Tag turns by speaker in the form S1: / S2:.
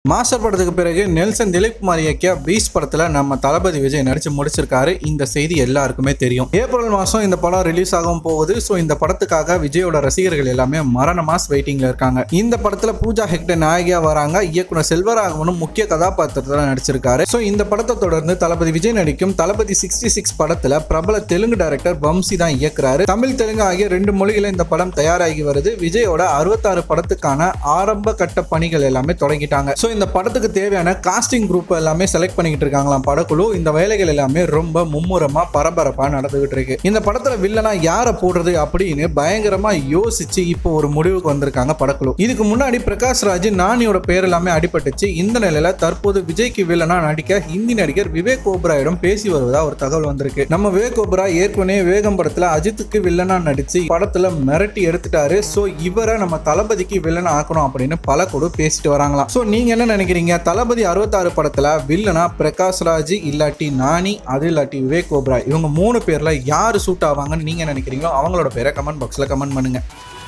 S1: master படத்துக்கு பிறகு Nelson Dilip Kumar இயக்கிய பீஸ் படத்துல நம்ம தளபதி விஜய் நடிச்சு முடிச்சிருக்காரு இந்த செய்தி எல்லாருக்குமே தெரியும் ஏப்ரல் மாசம் இந்த படம் ரிலீஸ் ஆகவும் போகுது ஸோ இந்த படத்துக்காக விஜயோட ரசிகர்கள் எல்லாமே மரண மாஸ் வெயிட்டிங்ல இருக்காங்க இந்த படத்துல பூஜா ஹெக்டே நாயகியா வராங்க இயக்குனர் செல்வராகவனும் முக்கிய கதாபாத்திரத்தில் நடிச்சிருக்காரு ஸோ இந்த படத்தை தொடர்ந்து தளபதி விஜய் நடிக்கும் தளபதி சிக்ஸ்டி சிக்ஸ் படத்துல பிரபல தெலுங்கு டைரக்டர் வம்சி தான் இயக்குறாரு தமிழ் தெலுங்கு ஆகிய ரெண்டு மொழிகளில் இந்த படம் தயாராகி வருது விஜயோட அறுபத்தாறு படத்துக்கான ஆரம்ப கட்ட பணிகள் எல்லாமே தொடங்கிட்டாங்க ஸோ இந்த படத்துக்கு தேவையான காஸ்டிங் குரூப் எல்லாமே செலக்ட் பண்ணிக்கிட்டு இருக்காங்களாம் படக்குழு இந்த வேலைகள் எல்லாமே ரொம்ப மும்முரமா பரபரப்பா நடந்துகிட்டு இருக்கு இந்த படத்துல வில்லனா யாரை போடுறது அப்படின்னு பயங்கரமா யோசிச்சு இப்போ ஒரு முடிவுக்கு வந்திருக்காங்க படக்குழு இதுக்கு முன்னாடி பிரகாஷ் ராஜ் நானியோட பேர் எல்லாமே அடிபட்டுச்சு இந்த நிலையில தற்போது விஜய்க்கு வில்லனா நடிக்க ஹிந்தி நடிகர் விவேக் ஓப்ராயிடம் பேசி வருவதா ஒரு தகவல் வந்திருக்கு நம்ம விவேக் ஓப்ரா ஏற்கனவே வேகம் படத்துல அஜித்துக்கு வில்லனா நடிச்சு படத்துல மிரட்டி எடுத்துட்டாரு சோ இவரை நம்ம தளபதிக்கு வில்லனா ஆக்கணும் அப்படின்னு பல கூட பேசிட்டு வராங்களாம் சோ நீங்க என்ன நினைக்கிறீங்க தளபதி அறுபத்தாறு படத்துல வில்லனா பிரகாஷ் ராஜ் இல்லாட்டி நானி அது இல்லாட்டி விவேக் ஓப்ரா இவங்க மூணு பேர்ல யாரு சூட் ஆவாங்கன்னு நீங்க நினைக்கிறீங்களோ அவங்களோட பேரை கமெண்ட் பாக்ஸ்ல கமெண்ட் பண்ணுங்க